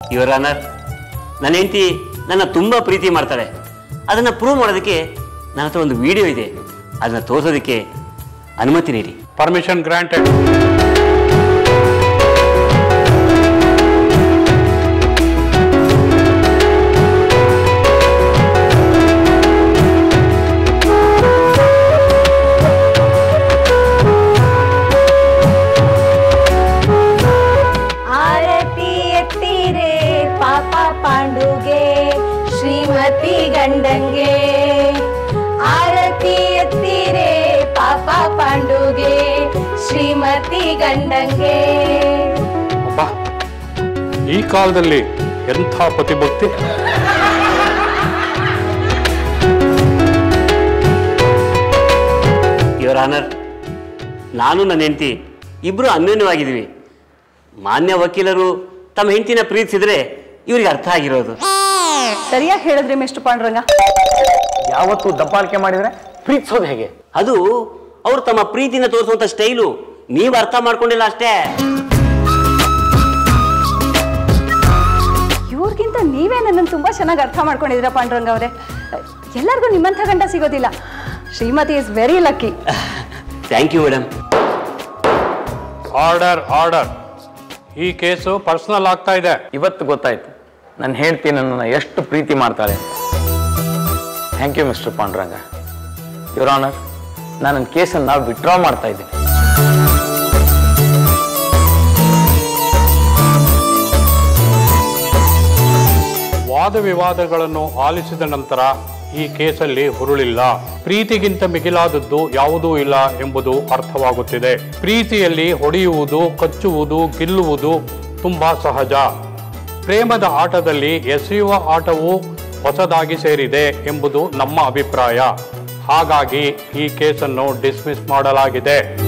your honour ನನ್ನ ಹೆಂಡತಿ ನನ್ನ ತುಂಬ ಪ್ರೀತಿ ಮಾಡ್ತಾಳೆ ಅದನ್ನು ಪ್ರೂವ್ ಮಾಡೋದಕ್ಕೆ ನನ್ನ ಹತ್ರ ಒಂದು ವಿಡಿಯೋ ಇದೆ ಅದನ್ನು ತೋರಿಸೋದಕ್ಕೆ ಅನುಮತಿ ನೀಡಿ ಪರ್ಮಿಷನ್ ಗ್ರಾಂಟೆಡ್ ಆರತಿ ಎತ್ತಿರೆ ಪಾಪ ಪಾಂಡುಗೆ ಶ್ರೀಮತಿ ಗಂಡಂಗೆ ಆರತಿ ಎತ್ತಿರೆ ಪಾಪ ಪಾಂಡುಗೆ ಶ್ರೀಮತಿ ಗಂಡಂಗೆ ಅಪ್ಪ ಈ ಕಾಲದಲ್ಲಿ ಎಂಥ ಪತಿಭಕ್ತಿ ಯುವರ್ ಆನರ್ ನಾನು ನನ್ನ ಹೆಂಡತಿ ಇಬ್ಬರು ಅನ್ಯೋನ್ಯವಾಗಿದ್ದೀವಿ ಮಾನ್ಯ ವಕೀಲರು ತಮ್ಮ ಹೆಂಡತಿನ ಪ್ರೀತಿಸಿದ್ರೆ ಇವ್ರಿಗೆ ಅರ್ಥ ಆಗಿರೋದು ಸರಿಯಾಗಿ ಹೇಳಿದ್ರಿ ಮಿಸ್ಟರ್ ಪಾಂಡುರಂಗ ಯಾವತ್ತು ದಬ್ಬಾಳಿಕೆ ಮಾಡಿದ್ರೆ ಪ್ರೀತಿಸೋದು ಹೇಗೆ ಅದು ಅವರು ತಮ್ಮ ಪ್ರೀತಿನ ತೋರಿಸುವಂತ ಸ್ಟೈಲು ನೀವು ಅರ್ಥ ಮಾಡ್ಕೊಂಡಿಲ್ಲ ಅಷ್ಟೇ ಇವ್ರಿಗಿಂತ ನೀವೇ ನನ್ನನ್ನು ತುಂಬಾ ಚೆನ್ನಾಗಿ ಅರ್ಥ ಮಾಡ್ಕೊಂಡಿದ್ದೀರಾ ಪಾಂಡುರಂಗ ಅವರೇ ಎಲ್ಲರಿಗೂ ನಿಮ್ಮಂಥ ಗಂಡ ಸಿಗೋದಿಲ್ಲ Shrimati is very lucky thank you madam order order ಈ ಕೇಸು ಪರ್ಸನಲ್ ಆಗ್ತಾ ಇದೆ ಇವತ್ತು ಗೊತ್ತಾಯ್ತು ನನ್ನ ಹೆಂಡತಿ ನನ್ನನ್ನು ಎಷ್ಟು ಪ್ರೀತಿ ಮಾಡ್ತಾಳೆ thank you mister Panduranga your honour ನಾನು ನನ್ನ ಕೇಸನ್ನು ವಿಡ್ರಾ ಮಾಡ್ತಾ ಇದ್ದೀನಿ ವಾದ ವಿವಾದಗಳನ್ನು ಆಲಿಸಿದ ನಂತರ ಈ ಕೇಸಲ್ಲಿ ಹುರುಳಿಲ್ಲ ಪ್ರೀತಿಗಿಂತ ಮಿಗಿಲಾದದ್ದು ಯಾವುದೂ ಇಲ್ಲ ಎಂಬುದು ಅರ್ಥವಾಗುತ್ತಿದೆ ಪ್ರೀತಿಯಲ್ಲಿ ಹೊಡೆಯುವುದು ಕಚ್ಚುವುದು ಗಿಲ್ಲುವುದು ತುಂಬಾ ಸಹಜ ಪ್ರೇಮದ ಆಟದಲ್ಲಿ ಎಸೆಯುವ ಆಟವು ಹೊಸದಾಗಿ ಸೇರಿದೆ ಎಂಬುದು ನಮ್ಮ ಅಭಿಪ್ರಾಯ ಹಾಗಾಗಿ ಈ ಕೇಸನ್ನು ಡಿಸ್ಮಿಸ್ ಮಾಡಲಾಗಿದೆ